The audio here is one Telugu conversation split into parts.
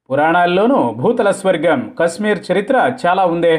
పురాణాల్లోనూ భూతల స్వర్గం కశ్మీర్ చరిత్ర చాలా ఉందే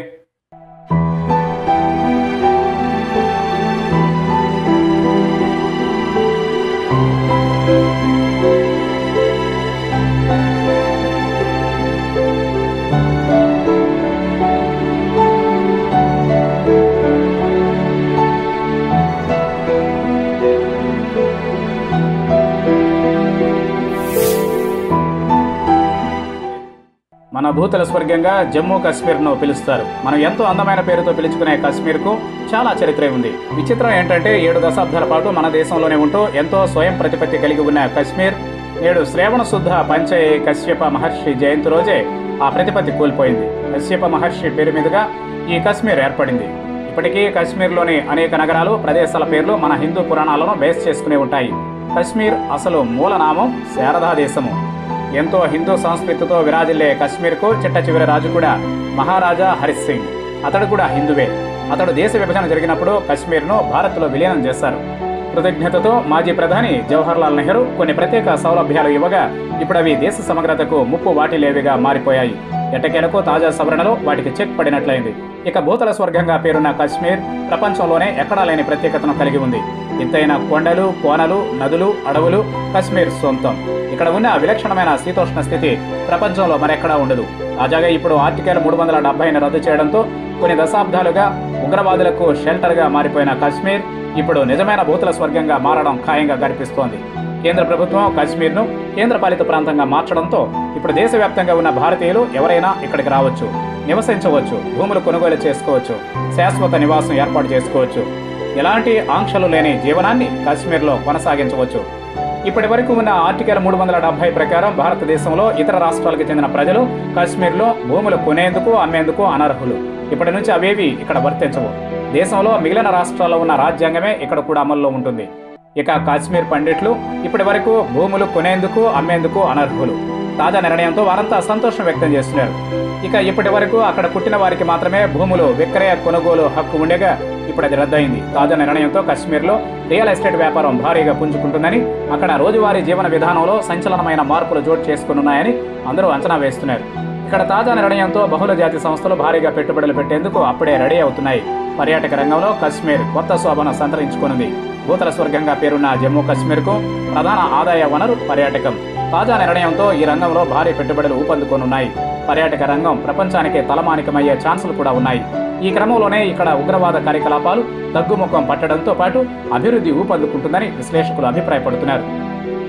మన భూతల స్వర్గంగా జమ్మూ కాశ్మీర్ను పిలుస్తారు మనం ఎంతో అందమైన పేరుతో పిలుచుకునే కాశ్మీర్కు చాలా చరిత్ర ఉంది విచిత్రం ఏంటంటే ఏడు దశాబ్దాల పాటు మన దేశంలోనే ఉంటూ ఎంతో స్వయం ప్రతిపత్తి కలిగి ఉన్న కాశ్మీర్ నేడు శ్రావణ శుద్ధ పంచయ కశ్యప మహర్షి జయంతి రోజే ఆ ప్రతిపత్తి కోల్పోయింది కశ్యప మహర్షి పేరు మీదుగా ఈ కాశ్మీర్ ఏర్పడింది ఇప్పటికీ కాశ్మీర్లోని అనేక నగరాలు ప్రదేశాల పేర్లు మన హిందూ పురాణాలను బేస్ చేసుకునే ఉంటాయి కశ్మీర్ అసలు మూలనామం శారదా దేశము ఎంతో హిందూ సంస్కృతితో విరాజిల్లే కశ్మీర్కు చిట్ట చివరి రాజు కూడా మహారాజా హరిత్ సింగ్ అతడు కూడా హిందువే అతడు దేశ విభజన జరిగినప్పుడు కశ్మీర్ను భారత్లో విలీనం చేశారు కృతజ్ఞతతో మాజీ ప్రధాని జవహర్లాల్ నెహ్రూ కొన్ని ప్రత్యేక సౌలభ్యాలు ఇవ్వగా ఇప్పుడు అవి దేశ సమగ్రతకు ముప్పు వాటిలేవిగా మారిపోయాయి ఎట్టకేలకు తాజా సవరణలో వాటికి చెక్ పడినట్లయింది ఇక భూతల స్వర్గంగా పేరున్న కశ్మీర్ ప్రపంచంలోనే ఎక్కడా లేని ప్రత్యేకతను కలిగి ఉంది ఎత్తైన కొండలు కోనలు నదులు అడవులు కశ్మీర్ సొంతం ఇక్కడ ఉన్న విలక్షణమైన శీతోష్ణ స్థితి ప్రపంచంలో మరెక్కడా ఉండదు తాజాగా ఇప్పుడు ఆర్టికల్ మూడు వందల డెబ్బైని రద్దు చేయడంతో కొన్ని దశాబ్దాలుగా ఉగ్రవాదులకు షెల్టర్గా మారిపోయిన కశ్మీర్ ఇప్పుడు నిజమైన భూతల స్వర్గంగా మారడం ఖాయంగా కనిపిస్తోంది కేంద్ర ప్రభుత్వం కాశ్మీర్ను కేంద్రపాలిత ప్రాంతంగా మార్చడంతో ఇప్పుడు దేశవ్యాప్తంగా ఉన్న భారతీయులు ఎవరైనా ఇక్కడికి రావచ్చు నివసించవచ్చు భూములు కొనుగోలు చేసుకోవచ్చు శాశ్వత నివాసం ఏర్పాటు చేసుకోవచ్చు ఎలాంటి ఆంక్షలు లేని జీవనాన్ని కాశ్మీర్లో కొనసాగించవచ్చు ఇప్పటి వరకు ఉన్న ఆర్టికల్ మూడు వందల డెబ్బై ప్రకారం భారతదేశంలో ఇతర రాష్ట్రాలకు చెందిన ప్రజలు కాశ్మీర్లో భూములు కొనేందుకు అమ్మేందుకు అనర్హులు ఇప్పటి నుంచి అవేవి ఇక్కడ వర్తించవు దేశంలో మిగిలిన రాష్ట్రాల్లో ఉన్న రాజ్యాంగమే ఇక్కడ కూడా అమల్లో ఉంటుంది ఇక కాశ్మీర్ పండిట్లు ఇప్పటి వరకు భూములు కొనేందుకు అమ్మేందుకు అనర్హులు తాజా నిర్ణయంతో వారంతా సంతోషం వ్యక్తం చేస్తున్నారు ఇక ఇప్పటి వరకు అక్కడ పుట్టిన వారికి మాత్రమే భూములు విక్రయ కొనుగోలు హక్కు ఉండగా ఇప్పుడు అది రద్దయింది తాజా నిర్ణయంతో కాశ్మీర్లో రియల్ ఎస్టేట్ వ్యాపారం భారీగా పుంజుకుంటుందని అక్కడ రోజువారీ జీవన విధానంలో సంచలనమైన మార్పులు చోటు చేసుకున్నాయని అందరూ అంచనా వేస్తున్నారు ఇక్కడ తాజా నిర్ణయంతో బహుళ జాతి సంస్థలు భారీగా పెట్టుబడులు పెట్టేందుకు అప్పుడే రెడీ అవుతున్నాయి పర్యాటక రంగంలో కశ్మీర్ కొత్త శోభను సంతరించుకున్నది భూతల స్వర్గంగా పేరున్న జమ్మూ కశ్మీర్కు ప్రధాన ఆదాయ వనరు పర్యాటకం తాజా నిర్ణయంతో ఈ రంగంలో భారీ పెట్టుబడులు ఊపందుకోనున్నాయి పర్యాటక రంగం ప్రపంచానికి తలమానికమయ్యే ఛాన్సులు కూడా ఉన్నాయి ఈ క్రమంలోనే ఇక్కడ ఉగ్రవాద కార్యకలాపాలు తగ్గుముఖం పట్టడంతో పాటు అభివృద్ధి ఊపందుకుంటుందని విశ్లేషకులు అభిప్రాయపడుతున్నారు